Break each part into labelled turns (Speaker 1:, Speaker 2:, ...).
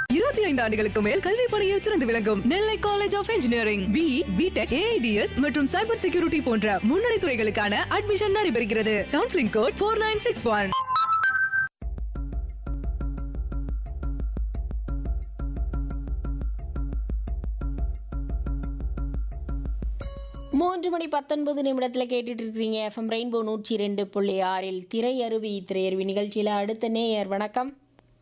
Speaker 1: இருபத்தி ஐந்து ஆண்டுகளுக்கு மேல் கல்வி பணியில் சிறந்து விளங்கும் Nellai college of engineering B BTech AIDS மற்றும் சைபர் செக்யூரிட்டி போன்ற முன்னணி துறைகளுக்கான அட்மிஷன் நடைபெறுகிறது counselling code four nine six one
Speaker 2: மூன்று மணி பத்தொன்பது நிமிடத்தில் கேட்டுட்டு இருக்கிறீங்க எஃப்எம் ரெயின்போ நூற்றி ரெண்டு புள்ளி ஆறில் திரை அருவி திரையருவி நிகழ்ச்சியில் அடுத்த நேயர் வணக்கம்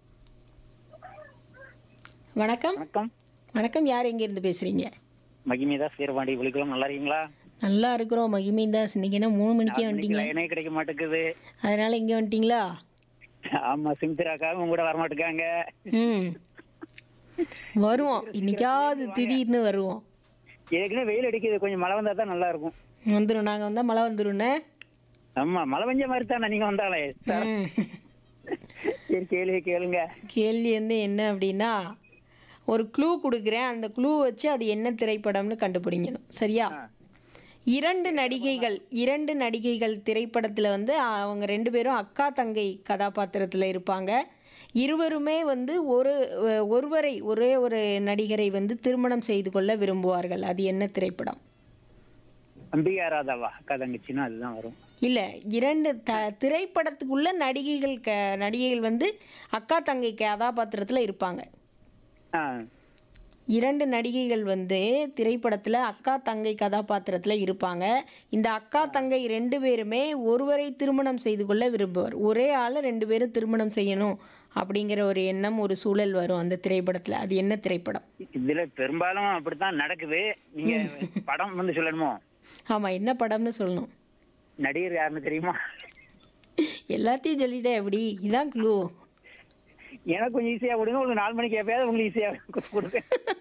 Speaker 2: வணக்கம்
Speaker 3: வணக்கம்
Speaker 2: வணக்கம் யார் எங்கேருந்து பேசுகிறீங்க
Speaker 3: மகிமிதா சீர்வாண்டி விழுக்கலாம் நல்லா இருக்கீங்களா
Speaker 2: நல்லா இருக்கிறோம் மகிமைந்தாஸ் இன்னைக்கு என்ன மூணு மணிக்கே வந்துட்டீங்க
Speaker 3: லைனே கிடைக்க மாட்டேங்குது
Speaker 2: அதனால இங்கே வந்துட்டீங்களா
Speaker 3: ஆமா சிந்திராக்காவும் உங்க கூட வரமாட்டேங்காங்க
Speaker 2: ம் வருவோம் இன்னைக்காவது திடீர்னு வருவோம்
Speaker 3: ஏற்கனவே வெயில் அடிக்குது கொஞ்சம் மழை வந்தா தான் நல்லா இருக்கும்
Speaker 2: வந்துடும் நாங்கள் வந்தால் மழை வந்துடும்ண்ணே
Speaker 3: ஆமா மழை பெஞ்ச மாதிரி தானே நீங்க வந்தாலே
Speaker 2: ம்
Speaker 3: சரி கேள்வி கேளுங்க
Speaker 2: கேள்வி வந்து என்ன அப்படின்னா ஒரு க்ளூ கொடுக்குறேன் அந்த க்ளூ வச்சு அது என்ன திரைப்படம்னு கண்டுபிடிக்கணும் சரியா இரண்டு நடிகைகள் இரண்டு நடிகைகள் திரைப்படத்தில் வந்து அவங்க ரெண்டு பேரும் அக்கா தங்கை கதாபாத்திரத்தில் இருப்பாங்க இருவருமே வந்து ஒரு ஒருவரை ஒரே ஒரு நடிகரை வந்து திருமணம் செய்து கொள்ள விரும்புவார்கள் அது என்ன திரைப்படம்
Speaker 3: அம்பிகா ராதாவா அக்கா தங்கச்சின்னா அதுதான் வரும்
Speaker 2: இல்லை இரண்டு த திரைப்படத்துக்குள்ள நடிகைகள் க நடிகைகள் வந்து அக்கா தங்கை கதாபாத்திரத்தில் இருப்பாங்க
Speaker 3: ஆ
Speaker 2: இரண்டு நடிகைகள் வந்து திரைப்படத்தில் அக்கா தங்கை கதாபாத்திரத்தில் இருப்பாங்க இந்த அக்கா தங்கை ரெண்டு பேருமே ஒருவரை திருமணம் செய்து கொள்ள விரும்புவார் ஒரே ஆளை ரெண்டு பேரும் திருமணம் செய்யணும் அப்படிங்கிற ஒரு எண்ணம் ஒரு சூழல் வரும் அந்த திரைப்படத்தில் அது என்ன திரைப்படம்
Speaker 3: இதுல பெரும்பாலும் அப்படித்தான் நடக்குது நீங்க படம் வந்து சொல்லணுமோ
Speaker 2: ஆமாம் என்ன படம்னு சொல்லணும்
Speaker 3: நடிகர் யாருன்னு தெரியுமா
Speaker 2: எல்லாத்தையும் சொல்லிட்டேன் எப்படி இதான் க்ளூ
Speaker 3: எனக்கு கொஞ்சம் ஈஸியா கொடுங்க உங்களுக்கு நாலு மணிக்கு எப்பயாவது உங்களுக்கு ஈஸியா கொடுங்க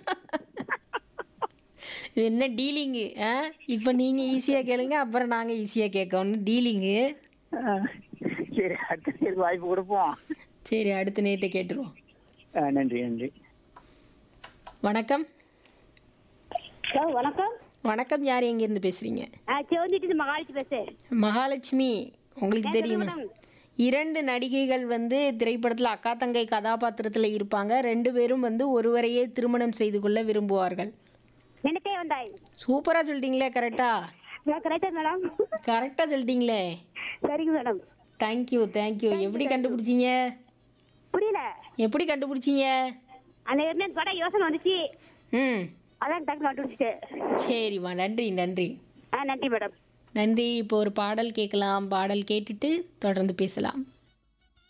Speaker 2: இது என்ன டீலிங்கு ஆ இப்போ நீங்கள் ஈஸியாக கேளுங்க அப்புறம் நாங்கள் ஈஸியாக கேட்கணும் டீலிங்கு
Speaker 3: ஆ, சரி அடுத்த நேருக்கு வாய்ப்பு கொடுப்போம்
Speaker 2: சரி அடுத்த நேற்று கேட்டுருவோம்
Speaker 3: ஆ, நன்றி நன்றி
Speaker 2: வணக்கம்
Speaker 4: ஹலோ வணக்கம்
Speaker 2: வணக்கம் யார் எங்கேருந்து பேசுகிறீங்க
Speaker 4: ஆ சிவந்திட்டு மகாலிச்சு பேசுறேன்
Speaker 2: மகாலட்சுமி உங்களுக்கு தெரியுமா இரண்டு நடிகைகள் வந்து திரைப்படத்தில் அக்கா தங்கை கதாபாத்திரத்தில் இருப்பாங்க ரெண்டு பேரும் வந்து ஒருவரையே திருமணம் செய்து கொள்ள விரும்புவார்கள்
Speaker 4: எனக்கே வந்தாய்
Speaker 2: சூப்பராக சொல்லிட்டீங்களே கரெக்டா
Speaker 4: நான் கரெக்டா மேடம்
Speaker 2: கரெக்டாக சொல்லிட்டீங்களே
Speaker 4: சரிங்க மேடம்
Speaker 2: தேங்க்யூ தேங்க்யூ எப்படி கண்டுபிடிச்சீங்க
Speaker 4: புரியல
Speaker 2: எப்படி கண்டுபிடிச்சீங்க
Speaker 4: அந்த என்ன படம் யோசனை வந்துச்சு
Speaker 2: ம்
Speaker 4: அதான் டக்கு நட்டு
Speaker 2: சரிம்மா நன்றி நன்றி
Speaker 4: ஆ நன்றி மேடம்
Speaker 2: நன்றி இப்போ ஒரு பாடல் கேட்கலாம் பாடல் கேட்டுட்டு தொடர்ந்து பேசலாம்